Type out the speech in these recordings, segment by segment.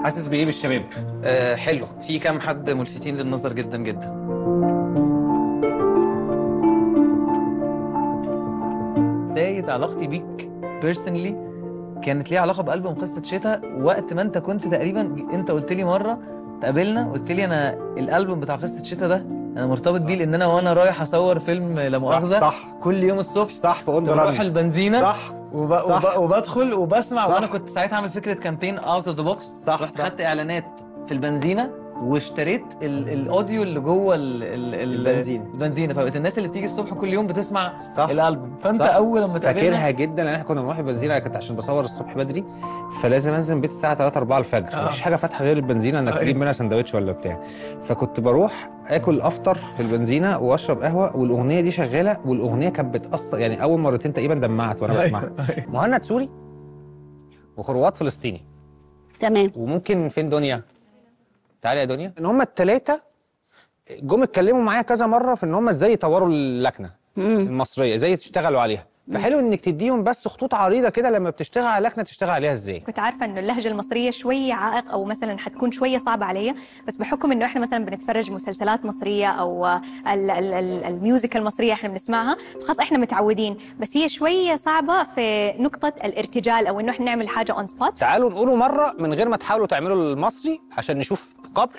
حاسس بايه بالشباب آه حلو في كام حد ملفتين للنظر جدا جدا بداية علاقتي بيك بيرسونلي كانت ليها علاقة بألبوم قصة شتاء وقت ما انت كنت تقريبا انت قلت لي مرة تقابلنا قلت لي انا الألبوم بتاع قصة شتاء ده انا مرتبط بيه لان انا وانا رايح اصور فيلم لا مؤاخذة صح كل يوم الصبح صح في اون بروح البنزينة صح وب... صح. وب... وبدخل وبسمع صح. وانا كنت ساعتها عامل فكره كامبين اوت اوف ذا بوكس صح، رحت صح. خدت اعلانات في البنزينه واشتريت ال... الاوديو اللي جوه ال... ال... ال... البنزينة. البنزينه فبقت الناس اللي بتيجي الصبح كل يوم بتسمع صح الالبوم فانت صح. اول لما تقابلنا فاكرها جدا لان احنا كنا بنروح البنزينه كنت عشان بصور الصبح بدري فلازم انزل من البيت الساعه 3 4 الفجر آه. مفيش حاجه فاتحه غير البنزينه انك أيوة. تجيب منها سندوتش ولا بتاع فكنت بروح اكل افطر في البنزينه واشرب قهوه والاغنيه دي شغاله والاغنيه كانت بتاثر يعني اول مرتين تقريبا دمعت وانا بسمعها أيوة، أيوة. مهند سوري وخروات فلسطيني تمام وممكن فين دنيا تعالي يا دنيا ان هم الثلاثه جم اتكلموا معايا كذا مره في ان هم ازاي يطوروا اللكنه مم. المصريه ازاي تشتغلوا عليها فحلو انك تديهم بس خطوط عريضه كده لما بتشتغل على لكنه تشتغل عليها ازاي كنت عارفه انه اللهجه المصريه شويه عائق او مثلا حتكون شويه صعبه عليا بس بحكم انه احنا مثلا بنتفرج مسلسلات مصريه او ال- ال- ال- الميوزك المصريه احنا بنسمعها فخلاص احنا متعودين بس هي شويه صعبه في نقطه الارتجال او انه احنا نعمل حاجه اون سبوت تعالوا نقوله مره من غير ما تحاولوا تعملوا المصري عشان نشوف قبل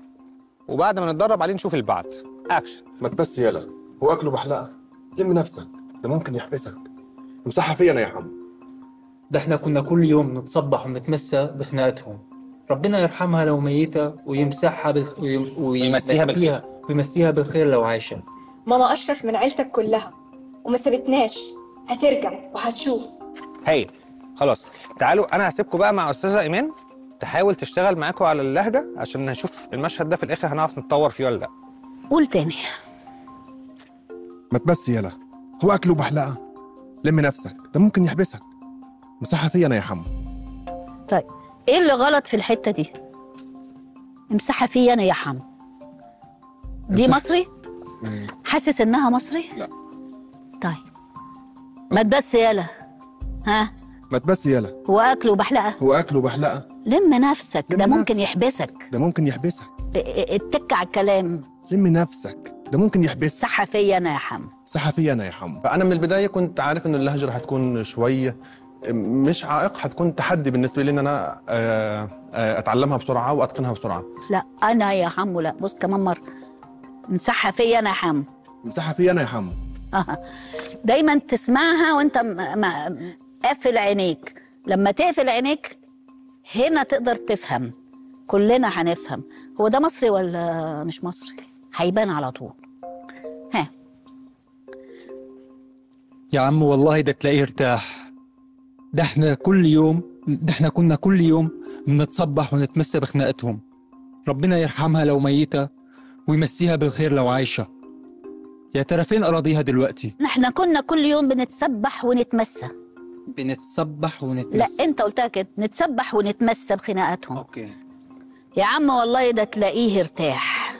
وبعد ما نتدرب عليه نشوف البعد اكشن ما تبس يلا هو اكله بحلقه لم نفسك ده ممكن يحبسك امسحها فيا انا يا عم ده احنا كنا كل يوم نتصبح ونتمسى بخناقتهم ربنا يرحمها لو ميتة ويمسحها بال... ويم- ويمسيها بالخير. ويمسيها ويمسيها بالخير لو عايشة ماما اشرف من عيلتك كلها وما سبتناش هترجع وهتشوف هايل خلاص تعالوا انا هسيبكم بقى مع استاذه ايمان تحاول تشتغل معاكم على اللهجه عشان نشوف المشهد ده في الاخر هنعرف نتطور فيه ولا لا قول تاني ما تبس يلا هو اكله بحلقه لم نفسك ده ممكن يحبسك امسحها فيا انا يا حمو طيب ايه اللي غلط في الحته دي امسحها فيا انا يا حمو دي امسح- مصري حاسس انها مصري لا. طيب ما تبس يالا ها ما تبس يلا هو اكله بحلقه هو اكله بحلقه لم نفسك ده لم ممكن نفسك. يحبسك ده ممكن يحبسك ا- ا- اتك على الكلام لم نفسك ده ممكن يحبسك صح فيا انا يا حمو امسحها فيا انا يا حمو فانا من البدايه كنت عارف ان اللهجه رح تكون شويه مش عائق حتكون تحدي بالنسبه لي ان انا آه، آه، اتعلمها بسرعه واتقنها بسرعه لا انا يا حمو لا بص كمان مره امسحها فيا انا يا حمو امسحها فيا انا يا حمو أها. دايما تسمعها وانت م- م- قافل عينيك لما تقفل عينيك هنا تقدر تفهم كلنا هنفهم هو ده مصري ولا مش مصري هيبان على طول ها يا عم والله ده تلاقيه ارتاح ده احنا كل يوم ده احنا كنا كل يوم بنتصبح ونتمسى بخناقتهم ربنا يرحمها لو ميتة ويمسيها بالخير لو عايشة يا ترى فين أراضيها دلوقتي؟ احنا كنا كل يوم بنتسبح ونتمسى بنتصبح لا ونتمسى انت قلتها كده نتسبح ونتمسى بخناقاتهم اوكي يا عم والله ده تلاقيه ارتاح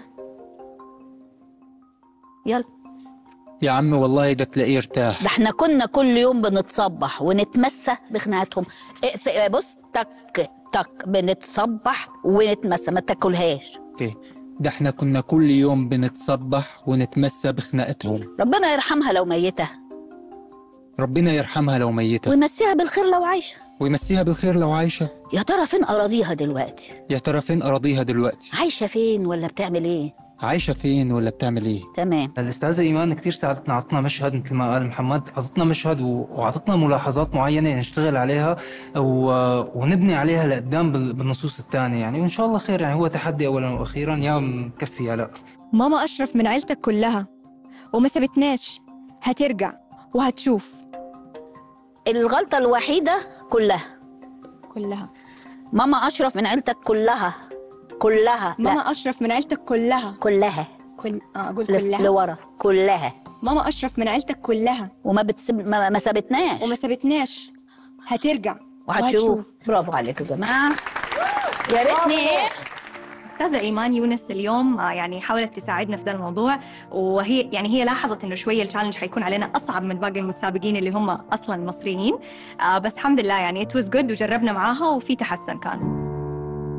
يلا يا عم والله ده تلاقيه ارتاح ده احنا كنا كل يوم بنتصبح ونتمسى بخناقاتهم اقف- بص تك تك بنتصبح ونتمسى ما تاكلهاش اوكي ده احنا كنا كل يوم بنتصبح ونتمسى بخناقتهم ربنا يرحمها لو ميتة ربنا يرحمها لو ميتة ويمسيها بالخير لو عايشة ويمسيها بالخير لو عايشة يا ترى فين أراضيها دلوقتي يا ترى فين أراضيها دلوقتي عايشة فين ولا بتعمل ايه عايشة فين ولا بتعمل ايه تمام الأستاذة إيمان كتير ساعدتنا عطتنا مشهد مثل ما قال محمد عطتنا مشهد و- وعطتنا ملاحظات معينة نشتغل عليها و... ونبني عليها لقدام بال- بالنصوص الثانية يعني وإن شاء الله خير يعني هو تحدي أولا وأخيرا يا مكفي يا لا ماما اشرف من عيلتك كلها وما سبتناش هترجع وهتشوف الغلطة الوحيدة كلها كلها ماما أشرف من عيلتك كلها كلها لا ماما اشرف من عيلتك كلها كلها كل اه اقول لف كلها لورا كلها ماما اشرف من عيلتك كلها وما بتسب ما, ما سابتناش وما سبتناش هترجع وهتشوف برافو عليك يا جماعة يا ريتني ايه استاذة ايمان يونس اليوم آه، يعني حاولت تساعدنا في ده الموضوع وهي يعني هي لاحظت انه شويه التشالنج حيكون علينا اصعب من باقي المتسابقين اللي هم اصلا مصريين آه، بس الحمد لله يعني ات واز جود وجربنا معاها وفي تحسن كان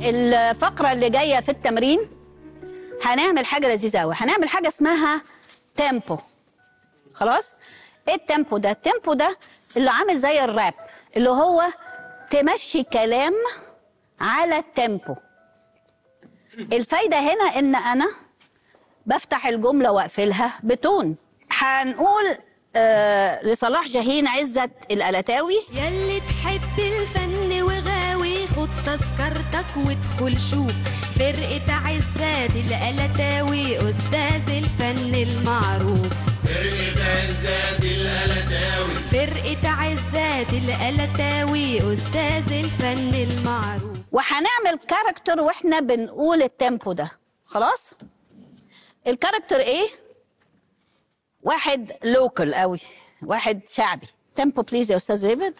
الفقرة اللي جاية في التمرين هنعمل حاجة لذيذة قوي هنعمل حاجة اسمها تيمبو خلاص ايه التيمبو ده التيمبو ده اللي عامل زي الراب اللي هو تمشي كلام على التيمبو الفايدة هنا ان انا بفتح الجملة واقفلها بتون هنقول آه لصلاح جاهين عزت الألتاوي يلي تحب الفن وغاوي خد تذكرتك وادخل شوف فرقة عزات الألتاوي أستاذ الفن المعروف فرقة عزات الألتاوي أستاذ الفن المعروف وهنعمل كاركتر واحنا بنقول التيمبو ده خلاص الكاركتر ايه واحد لوكال قوي واحد شعبي تيمبو بليز يا استاذ ديفيد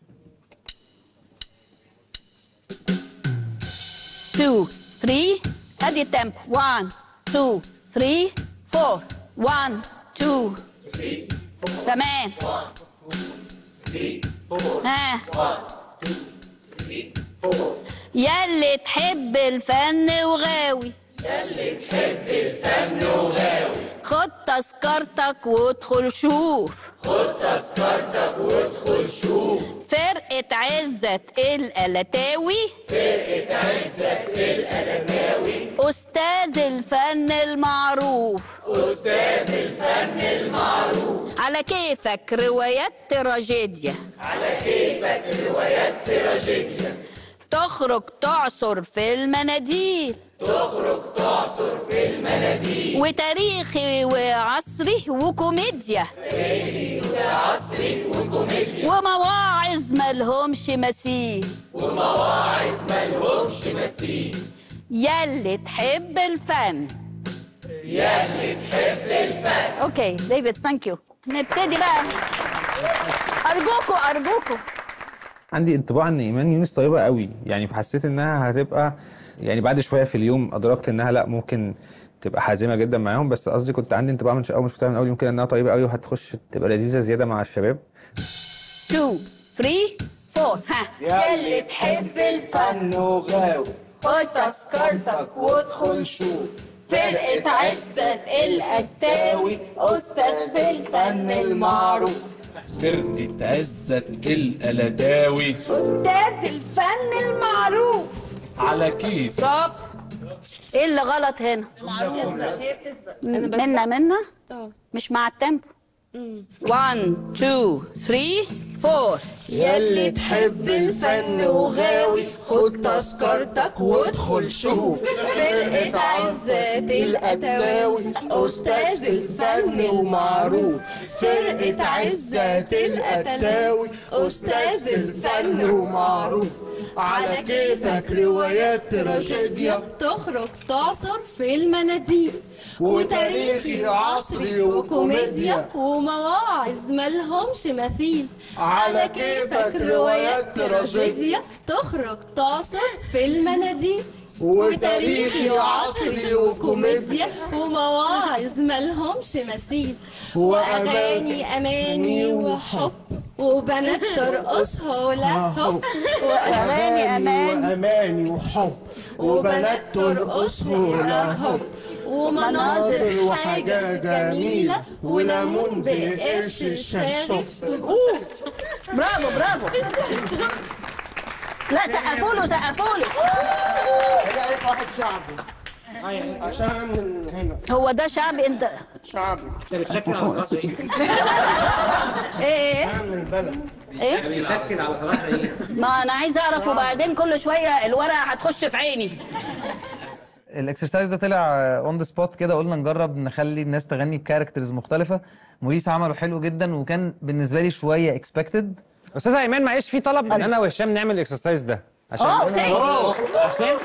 2 3 ادي التيمبو 1 2 3 4 1 2 تمام ها يلي تحب الفن وغاوي يلي تحب الفن وغاوي خد تذكرتك وادخل شوف خد تذكرتك وادخل شوف فرقة عزت الألتاوي فرقة عزت الألتاوي أستاذ الفن المعروف أستاذ الفن المعروف على كيفك روايات تراجيديا تخرج تعصر في المناديل تخرج تعصر في المناديل وتاريخي وعصري وكوميديا تاريخي وعصري وكوميديا ومواعظ ملهمش مثيل ومواعظ ملهمش مثيل يلي تحب الفن يلي تحب الفن اوكي ديفيد ثانك يو نبتدي بقى ارجوكوا ارجوكوا عندي انطباع ان ايمان يونس طيبه قوي يعني فحسيت انها هتبقى يعني بعد شويه في اليوم ادركت انها لا ممكن تبقى حازمه جدا معاهم بس قصدي كنت عندي انطباع من اول ما شفتها من اول يمكن انها طيبه قوي وهتخش تبقى لذيذه زياده مع الشباب 2 3 4 ها يلي تحب الفن وغاوي خد تذكرتك وادخل شوف فرقة عزت الأتاوي أستاذ في الفن المعروف فرقة عزت الألداوي أستاذ الفن المعروف على كيف برافو ايه اللي غلط هنا؟ منا منا مش مع التيمبو 1 2 3 4 يلي تحب الفن وغاوي خد تذكرتك وادخل شوف فرقة عزات الأتاوي أستاذ الفن المعروف فرقة عزات الأتاوي أستاذ الفن ومعروف على كيفك روايات تراجيديا تخرج تعصر في المناديل وتاريخي عصري وكوميديا ومواعظ ملهمش مثيل على كيفك روايات تراجيديا تخرج تعصر في المناديل وتاريخي عصري وكوميديا ومواعظ ملهمش مثيل وأغاني أماني وحب وبنات ترقص هولا هوب وأغاني وأماني وحب وبنات ترقص هولا هوب ومناظر وحاجة جميلة وليمون بقرش الشاشوب برافو برافو لا سقفوا له سقفوا له هي قالت واحد شعبي عشان من هنا هو ده شعبي انت شعبي ايه أنا من البلد ايه ما انا عايز اعرف وبعدين كل شويه الورقه هتخش في عيني الاكسرسايز ده طلع اون ذا سبوت كده قلنا نجرب نخلي الناس تغني بكاركترز مختلفه موريس عمله حلو جدا وكان بالنسبه لي شويه اكسبكتد استاذه ايمان معلش في طلب ان انا وهشام نعمل الاكسرسايز ده عشان اه اوكي عشان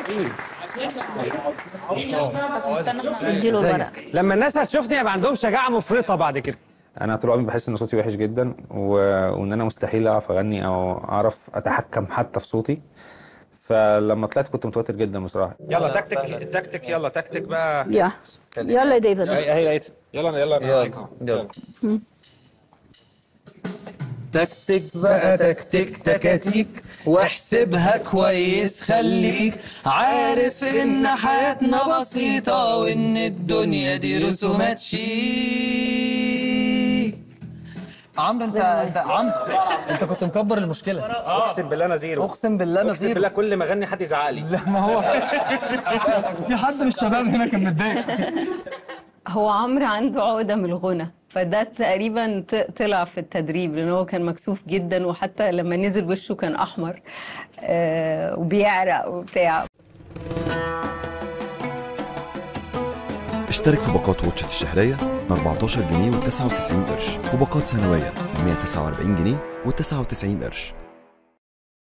اديله الورقه لما الناس هتشوفني هيبقى عندهم شجاعه مفرطه بعد كده انا طول عمري بحس ان صوتي وحش جدا و... وان انا مستحيل اعرف اغني او اعرف اتحكم حتى في صوتي فلما طلعت كنت متوتر جدا بصراحه يلا تكتك تكتك يلا تكتك بقى يا يلا يا ديفيد اهي اهي لقيت يلا يلا يلا يلا تكتك بقى تكتك تكاتيك واحسبها كويس خليك عارف ان حياتنا بسيطة وان الدنيا دي رسومات شيك عمرو انت انت عمرو انت كنت مكبر المشكلة اقسم بالله انا زيرو اقسم بالله انا اقسم زيرو بالله كل ما اغني حد يزعق لي لا ما هو في حد من الشباب هنا كان متضايق هو عمرو عنده عقدة من الغنى فده تقريبا ط- طلع في التدريب لان هو كان مكسوف جدا وحتى لما نزل وشه كان احمر آه وبيعرق وبتاع اشترك في باقات واتشت الشهرية ب 14 جنيه و99 قرش وباقات سنوية ب 149 جنيه و99 قرش